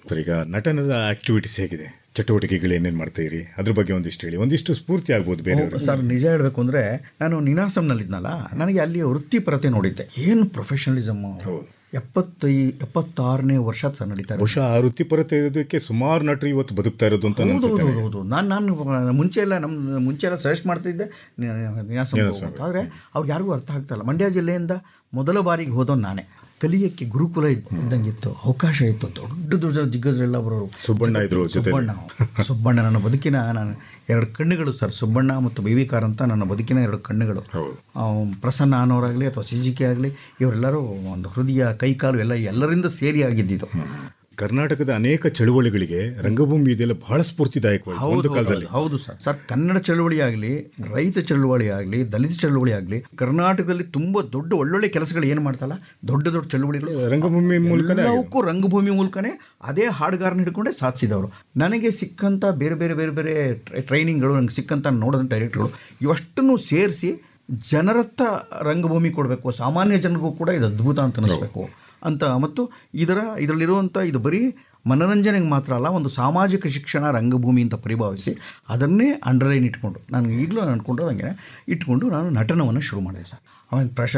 Sir ಈಗ ನಟನದ activities ಹೇಗಿದೆ ಚಟುವಟಿಕೆಗಳು ಏನೇನು ಮಾಡ್ತೀರಿ ಅದ್ರ ಬಗ್ಗೆ ಒಂದಿಷ್ಟು ಹೇಳಿ ಒಂದಿಷ್ಟು ಸ್ಫೂರ್ತಿ ಆಗ್ಬೋದು ಬೇರೆಯವರು ಸರ್ ನಿಜ ಹೇಳಬೇಕು ಅಂದರೆ ನಾನು ನಿನಾಸಂನಲ್ಲಿದ್ನಲ್ಲ ನನಗೆ ಅಲ್ಲಿ ವೃತ್ತಿಪರತೆ ನೋಡಿದ್ದೆ ಏನು ಪ್ರೊಫೆಷನಲಿಸಮ್ ಎಪ್ಪತ್ತೈ ಎಪ್ಪತ್ತಾರನೇ ವರ್ಷ ಸರ್ ನಡೀತಾ ಇರೋದು. ಬಹುಶಃ ಆ ವೃತ್ತಿಪರತೆ ಇರೋದಕ್ಕೆ ಸುಮಾರು ನಟರು ಇವತ್ತು ಬದುಕ್ತಾ ಇರೋದು ಅಂತ ಹೌದು ಅನ್ಸುತ್ತೆ ಹೌದು ಹೌದು ನಾನು ನಾನು ಮುಂಚೆ ಎಲ್ಲ ನಮ್ಮ ಮುಂಚೆ ಎಲ್ಲ ಸಜೆಸ್ಟ್ ಮಾಡ್ತಿದ್ದೆ ನಿನಾಸಂ ಆದರೆ ಅವ್ರಿಗೆ ಯಾರಿಗೂ ಅರ್ಥ ಆಗ್ತಾ ಇಲ್ಲ ಮಂಡ್ಯ ಜಿಲ್ಲೆಯಿಂದ ಮೊದಲ ಬಾರಿಗೆ ಹೋದವ್ ನಾನೇ ಕಲಿಯಕ್ಕೆ ಗುರುಕುಲ ಇದ್ದ- ಇದ್ದಂಗಿತ್ತು ಅವಕಾಶ ಇತ್ತು ದೊಡ್ಡ ದೊಡ್ಡ ದಿಗ್ಗಜರೆಲ್ಲ ಬರೋರು ಸುಬ್ಬಣ್ಣ ಇದ್ರು ಜೊತೆ ಸುಬ್ಬಣ್ಣ ಸುಬ್ಬಣ್ಣ ನನ್ನ ಬದುಕಿನ ನಾನು ಎರಡು ಕಣ್ಣುಗಳು ಸರ್ ಸುಬ್ಬಣ್ಣ ಮತ್ತು ಬೇವಿಕಾರ್ ಅಂತ ನನ್ನ ಬದುಕಿನ ಎರಡು ಕಣ್ಣುಗಳು ಹೌದು. ಆ, ಪ್ರಸನ್ನ ಅನ್ನೋರಾಗಲಿ ಅಥವಾ ಸಿ ಜಿ ಕೆ ಆಗಲಿ ಇವರೆಲ್ಲರೂ ಒಂದು ಹೃದಯ ಕೈಕಾಲು ಎಲ್ಲ ಎಲ್ಲರಿಂದ ಸೇರಿ ಆಗಿದ್ದಿದ್ದು ಕರ್ನಾಟಕದ ಅನೇಕ ಚಳುವಳಿಗಳಿಗೆ ರಂಗಭೂಮಿ ಇದೆಲ್ಲ ಬಹಳ ಸ್ಫೂರ್ತಿದಾಯಕವಾಗಿ ಒಂದು ಹೌದು, ಕಾಲದಲ್ಲಿ ಹೌದು ಸರ್ ಸರ್ ಕನ್ನಡ ಚಳುವಳಿ ಆಗಲಿ ರೈತ ಚಳುವಳಿ ಆಗಲಿ ದಲಿತ ಚಳುವಳಿ ಆಗಲಿ ಕರ್ನಾಟಕದಲ್ಲಿ ತುಂಬ ದೊಡ್ಡ ಒಳ್ಳೊಳ್ಳೆ ಕೆಲಸಗಳು ಏನು ಮಾಡ್ತಲ್ಲ ದೊಡ್ಡ ದೊಡ್ಡ ಚಳುವಳಿಗಳು ರಂಗಭೂಮಿ ಮೂಲಕನೇ ಎಲ್ಲವಕ್ಕೂ ರಂಗಭೂಮಿ ಮೂಲಕನೇ ಅದೇ ಹಾಡುಗಾರನ ಹಿಡ್ಕೊಂಡೇ ಸಾಧಿಸಿದವರು ನನಗೆ ಸಿಕ್ಕಂಥ ಬೇರೆ ಬೇರೆ ಬೇರೆ ಬೇರೆ ಟ್ರೈ- ಟ್ರೈನಿಂಗ್ಗಳು ನನಗೆ ಸಿಕ್ಕಂಥ ನೋಡಿದ ಡೈರೆಕ್ಟ್ಗಳು ಇವಷ್ಟನ್ನು ಸೇರಿಸಿ ಜನರತ್ತ ರಂಗಭೂಮಿ ಕೊಡಬೇಕು ಸಾಮಾನ್ಯ ಜನರಿಗೂ ಕೂಡ ಇದು ಅದ್ಭುತ ಅಂತ ಅನಿಸ್ಬೇಕು ಅಂತ ಮತ್ತು ಇದರ ಇದರಲ್ಲಿರುವಂಥ ಇದು ಬರೀ ಮನರಂಜನೆಗೆ ಮಾತ್ರ ಅಲ್ಲ ಒಂದು ಸಾಮಾಜಿಕ ಶಿಕ್ಷಣ ರಂಗಭೂಮಿ ಅಂತ ಪರಿಭಾವಿಸಿ ಅದನ್ನೇ ಅಂಡರ್ಲೈನ್ ಇಟ್ಕೊಂಡು ನಾನು ಈಗಲೂ ಅನ್ಕೊಂಡು ಹಂಗೆ ಇಟ್ಕೊಂಡು ನಾನು ನಟನವನ್ನು ಶುರು ಮಾಡಿದೆ ಸರ್ ಆಮೇಲೆ ಪ್ರಶ